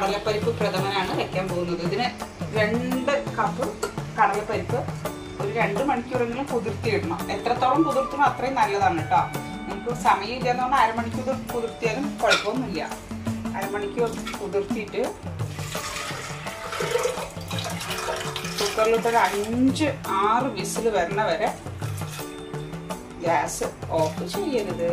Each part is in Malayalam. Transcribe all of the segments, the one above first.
കടലപ്പരിപ്പ് പ്രഥമനാണ് വെക്കാൻ പോകുന്നത് ഇതിന് രണ്ട് കപ്പ് കടലപ്പരിപ്പ് ഒരു രണ്ട് മണിക്കൂറെങ്കിലും കുതിർത്തിയിടണം എത്രത്തോളം കുതിർത്തണോ അത്രയും നല്ലതാണ് കേട്ടോ നമുക്ക് സമയമില്ല എന്ന് പറഞ്ഞാൽ അരമണിക്കൂർ കുതിർത്തിയാലും കുഴപ്പമൊന്നുമില്ല അരമണിക്കൂർ കുതിർത്തിയിട്ട് കുക്കറിലിട്ട് ഒരു അഞ്ച് ആറ് വിസിൽ വരണ വരെ ഗ്യാസ് ഓഫ് ചെയ്യരുത്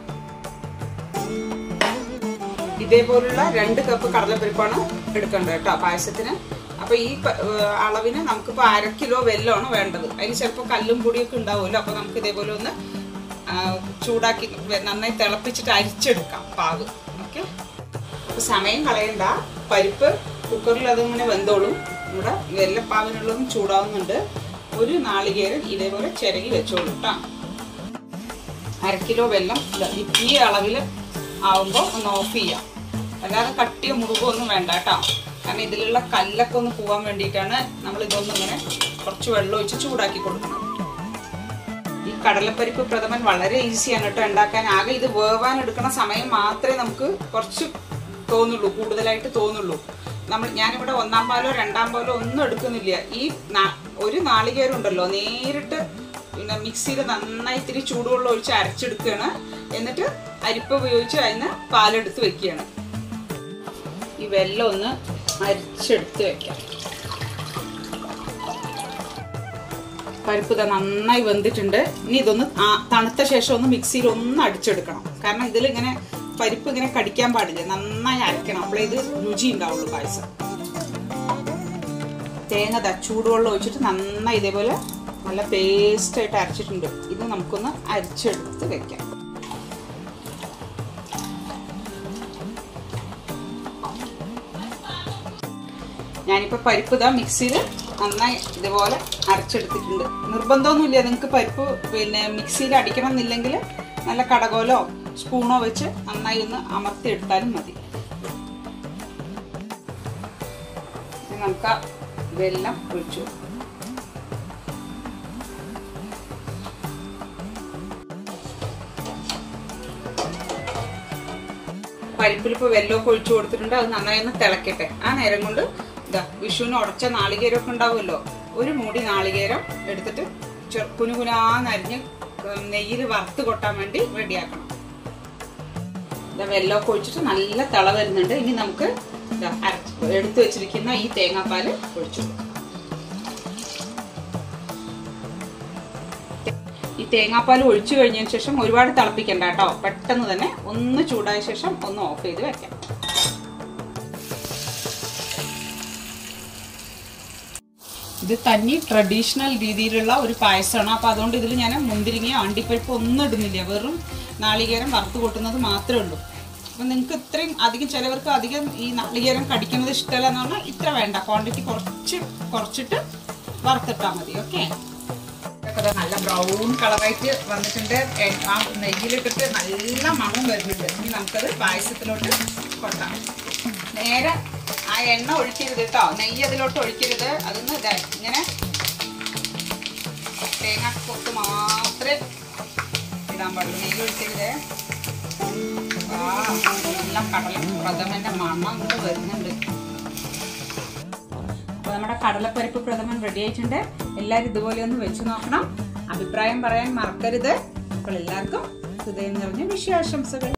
ഇതേപോലുള്ള രണ്ട് കപ്പ് കടലപ്പരിപ്പാണ് എടുക്കേണ്ടത് കേട്ടോ പായസത്തിന് അപ്പൊ ഈ പ- ഏർ അളവിന് നമുക്കിപ്പോൾ അര കിലോ വെല്ലമാണ് വേണ്ടത് അതിന് ചിലപ്പോൾ കല്ലും പൊടിയൊക്കെ ഉണ്ടാവുമല്ലോ അപ്പൊ നമുക്ക് ഇതേപോലെ ഒന്ന് ആ, ചൂടാക്കി വെ- നന്നായി തിളപ്പിച്ചിട്ട് അരിച്ചെടുക്കാം പാവ് ഓക്കെ അപ്പൊ സമയം കളയണ്ട പരിപ്പ് കുക്കറിൽ അതിങ്ങനെ വെന്തോളും ഇവിടെ വെല്ലപ്പാവിനുള്ളതും ചൂടാവുന്നുണ്ട് ഒരു നാളികേരം ഇതേപോലെ ചിരകി വെച്ചോളൂ കേട്ടോ അര കിലോ വെള്ളം ദാ ഈ അളവിൽ ആവുമ്പോൾ ഒന്ന് ഓഫ് ചെയ്യാം അല്ലാതെ കട്ടിയോ മുറുകോ ഒന്നും വേണ്ട കേട്ടോ കാരണം ഇതിലുള്ള കല്ലൊക്കെ ഒന്ന് പോവാൻ വേണ്ടിയിട്ടാണ് നമ്മൾ ഇതൊന്നും ഇങ്ങനെ കുറച്ച് വെള്ളം ഒഴിച്ച് ചൂടാക്കി കൊടുക്കുന്നത് ഈ കടലപ്പരിപ്പ് പ്രഥമൻ വളരെ ഈസിയാണ് കേട്ടോ ഉണ്ടാക്കാൻ ആകെ ഇത് വേവാൻ എടുക്കുന്ന സമയം മാത്രമേ നമുക്ക് കുറച്ച് തോന്നുള്ളൂ കൂടുതലായിട്ട് തോന്നുള്ളൂ നമ്മൾ ഞാനിവിടെ ഒന്നാം പാലോ രണ്ടാം പാലോ ഒന്നും എടുക്കുന്നില്ല ഈ നാ- ഒരു നാളികേരം ഉണ്ടല്ലോ നേരിട്ട് പിന്നെ മിക്സിയിൽ നന്നായി ഇത്തിരി ചൂടുവെള്ളം ഒഴിച്ച് അരച്ചെടുക്കുകയാണ് എന്നിട്ട് അരിപ്പ ഉപയോഗിച്ച് അതിന് പാലെടുത്ത് വെക്കുകയാണ് ഈ വെള്ളം ഒന്ന് അരിച്ചെടുത്ത് വെക്കാം പരിപ്പ് ഇതാ നന്നായി വെന്തിട്ടുണ്ട് ഇനി ഇതൊന്ന് ആ- തണുത്ത ശേഷം ഒന്ന് മിക്സിയിൽ ഒന്ന് അടിച്ചെടുക്കണം കാരണം ഇതിൽ ഇങ്ങനെ പരിപ്പ് ഇങ്ങനെ കടിക്കാൻ പാടില്ല നന്നായി അരക്കണം അപ്പോഴേ ഇത് രുചി ഉണ്ടാവുള്ളൂ പായസം തേങ്ങ ദാ ചൂടുവെള്ളം ഒഴിച്ചിട്ട് നന്നായി ഇതേപോലെ നല്ല പേസ്റ്റ് ആയിട്ട് അരച്ചിട്ടുണ്ട് ഇത് നമുക്കൊന്ന് അരിച്ചെടുത്ത് വെക്കാം ഞാനിപ്പോൾ പരിപ്പ് ഇതാ മിക്സിയിൽ നന്നായി ഇതുപോലെ അരച്ചെടുത്തിട്ടുണ്ട് നിർബന്ധമൊന്നുമില്ല നിങ്ങൾക്ക് പരിപ്പ് പിന്നെ മിക്സിയിൽ അടിക്കണം എന്നില്ലെങ്കിൽ നല്ല കടകോലോ സ്പൂണോ വെച്ച് നന്നായി ഒന്ന് അമർത്തി എടുത്താലും മതി ഇനി നമുക്ക് ആ വെള്ളം ഒഴിച്ചു കൊടുക്കാം. പരിപ്പിലിപ്പോൾ വെല്ലമൊക്കെ ഒഴിച്ചു കൊടുത്തിട്ടുണ്ട് അത് നന്നായി ഒന്ന് തിളക്കട്ടെ ആ നേരം കൊണ്ട് ഇതാ വിഷുവിന് ഉടച്ച നാളികേരമൊക്കെ ഉണ്ടാവുമല്ലോ ഒരു മൂടി നാളികേരം എടുത്തിട്ട് ചെ- കുനുകുനാന്നരിഞ്ഞ് നെയ്യിൽ വറുത്ത് കൊട്ടാൻ വേണ്ടി റെഡിയാക്കണം ഇതാ വെല്ലമൊക്കെ ഒഴിച്ചിട്ട് നല്ല തിള വരുന്നുണ്ട് ഇനി നമുക്ക് ഇതാ അരച്ച് എടുത്തു വെച്ചിരിക്കുന്ന ഈ തേങ്ങാപ്പാൽ ഒഴിച്ചു കൊടുക്കാം ഈ തേങ്ങാപ്പാൽ ഒഴിച്ചു കഴിഞ്ഞതിന് ശേഷം ഒരുപാട് തിളപ്പിക്കണ്ട കേട്ടോ പെട്ടെന്ന് തന്നെ ഒന്ന് ചൂടായ ശേഷം ഒന്ന് ഓഫ് ചെയ്ത് വെക്കാം ഇത് തനി ട്രഡീഷണൽ രീതിയിലുള്ള ഒരു പായസമാണ് അപ്പോൾ അതുകൊണ്ട് ഇതിൽ ഞാൻ മുന്തിരിങ്ങയോ അണ്ടിപ്പരിപ്പോ ഒന്നും ഇടുന്നില്ല വെറും നാളികേരം വറുത്ത് കൊട്ടുന്നത് മാത്രമേ ഉള്ളൂ അപ്പം നിങ്ങൾക്ക് ഇത്രയും അധികം ചിലവർക്ക് അധികം ഈ നാളികേരം കടിക്കുന്നത് ഇഷ്ടമല്ല എന്ന് പറഞ്ഞാൽ ഇത്ര വേണ്ട ക്വാണ്ടിറ്റി കുറച്ച് കുറച്ചിട്ട് വറുത്തിട്ടാൽ മതി ഓക്കെ ഇതൊക്കെ ദാ നല്ല ബ്രൗൺ കളറായിട്ട് വന്നിട്ടുണ്ട് എ- ആ നെയ്യിലിട്ടിട്ട് നല്ല മണം വരുന്നുണ്ട് ഇനി നമുക്കത് പായസത്തിലോട്ട് കൊട്ടാം നേരെ ആ എണ്ണ ഒഴിക്കരുത് കേട്ടോ നെയ്യ് അതിലോട്ട് ഒഴിക്കരുത് അതൊന്ന് ഇതാ ഇങ്ങനെ തേങ്ങ കൊത്ത് മാത്രമേ ഇടാൻ പാടുള്ളൂ നെയ്യ് ഒഴിക്കരുത് ആ നല്ല കടല പ്രഥമന്റെ മണം അങ്ങോട്ട് വരുന്നുണ്ട് അപ്പോൾ നമ്മുടെ കടലപ്പരിപ്പ് പ്രഥമൻ റെഡി ആയിട്ടുണ്ട് എല്ലാവരും ഇതുപോലെ ഒന്ന് വെച്ച് നോക്കണം അഭിപ്രായം പറയാൻ മറക്കരുത് അപ്പോൾ എല്ലാവർക്കും ഹൃദയം നിറഞ്ഞ വിഷയാശംസകൾ